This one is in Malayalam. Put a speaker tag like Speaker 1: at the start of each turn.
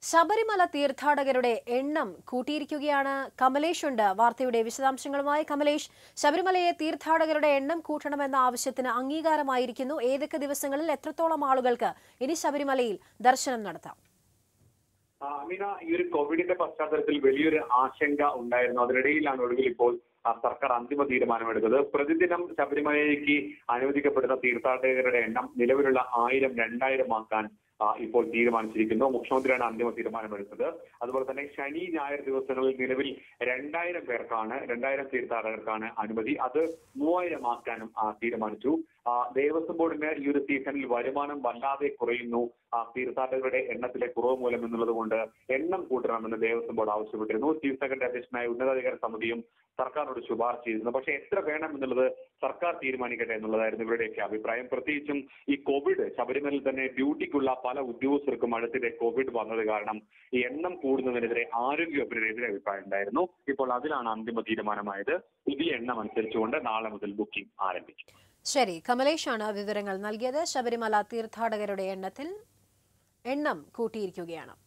Speaker 1: ശബരിമല തീർത്ഥാടകരുടെ എണ്ണം കൂട്ടിയിരിക്കുകയാണ് കമലേഷ് ഉണ്ട് വാർത്തയുടെ വിശദാംശങ്ങളുമായി കമലേഷ് ശബരിമലയെ തീർത്ഥാടകരുടെ എണ്ണം കൂട്ടണമെന്ന ആവശ്യത്തിന് അംഗീകാരമായിരിക്കുന്നു ഏതൊക്കെ ദിവസങ്ങളിൽ എത്രത്തോളം ആളുകൾക്ക് ഇനി ശബരിമലയിൽ ദർശനം നടത്താം
Speaker 2: ആ, അമീന ഈ ഒരു കോവിഡിന്റെ പശ്ചാത്തലത്തിൽ വലിയൊരു ആശങ്ക ഉണ്ടായിരുന്നു അതിനിടയിലാണ് ഒടുവിൽ ഇപ്പോൾ ആ, സർക്കാർ അന്തിമ തീരുമാനമെടുത്തത് പ്രതിദിനം ശബരിമലയിലേക്ക് അനുവദിക്കപ്പെടുന്ന തീർത്ഥാടകരുടെ എണ്ണം നിലവിലുള്ള ആയിരം രണ്ടായിരം ആക്കാൻ ആ, ഇപ്പോൾ തീരുമാനിച്ചിരിക്കുന്നു മുഖ്യമന്ത്രിയാണ് അന്തിമ തീരുമാനമെടുത്തത് അതുപോലെ തന്നെ ശനി ഞായർ ദിവസങ്ങളിൽ നിലവിൽ രണ്ടായിരം പേർക്കാണ് രണ്ടായിരം തീർത്ഥാടകർക്കാണ് അനുമതി അത് മൂവായിരം ആക്കാനും ആ, തീരുമാനിച്ചു ആ, ദേവസ്വം ബോർഡിന് ഈ ഒരു സീസണിൽ വരുമാനം വല്ലാതെ കുറയുന്നു ആ, തീർത്ഥാടകരുടെ എണ്ണത്തിലെ കുറവ് മൂലം എന്നുള്ളത് കൊണ്ട് എണ്ണം കൂട്ടണമെന്ന് ദേവസ്വം ബോർഡ് ആവശ്യപ്പെട്ടിരുന്നു ചീഫ് സെക്രട്ടറി അധ്യക്ഷനായ ഉന്നതാധികാര സമിതിയും സർക്കാരിനോട് ശുപാർശ ചെയ്തിരുന്നു പക്ഷേ എത്ര വേണം എന്നുള്ളത് സർക്കാർ തീരുമാനിക്കട്ടെ എന്നുള്ളതായിരുന്നു ഇവരുടെയൊക്കെ അഭിപ്രായം പ്രത്യേകിച്ചും ഈ കോവിഡ് ശബരിമലയിൽ തന്നെ ഡ്യൂട്ടിക്കുള്ള പല ഉദ്യോഗസ്ഥർക്കും അടുത്തിടെ കോവിഡ് വന്നത് കാരണം ഈ എണ്ണം കൂടുന്നതിനെതിരെ ആരോഗ്യ വകുപ്പിനെതിരെ അഭിപ്രായം ഉണ്ടായിരുന്നു ഇപ്പോൾ അതിലാണ് അന്തിമ തീരുമാനമായത് പുതിയ എണ്ണം അനുസരിച്ചുകൊണ്ട് നാളെ മുതൽ ബുക്കിംഗ് ആരംഭിക്കും
Speaker 1: ശരി കമലേഷാണ് വിവരങ്ങൾ നൽകിയത് ശബരിമല തീർത്ഥാടകരുടെ എണ്ണത്തിൽ എണ്ണം കൂട്ടിയിരിക്കുകയാണ്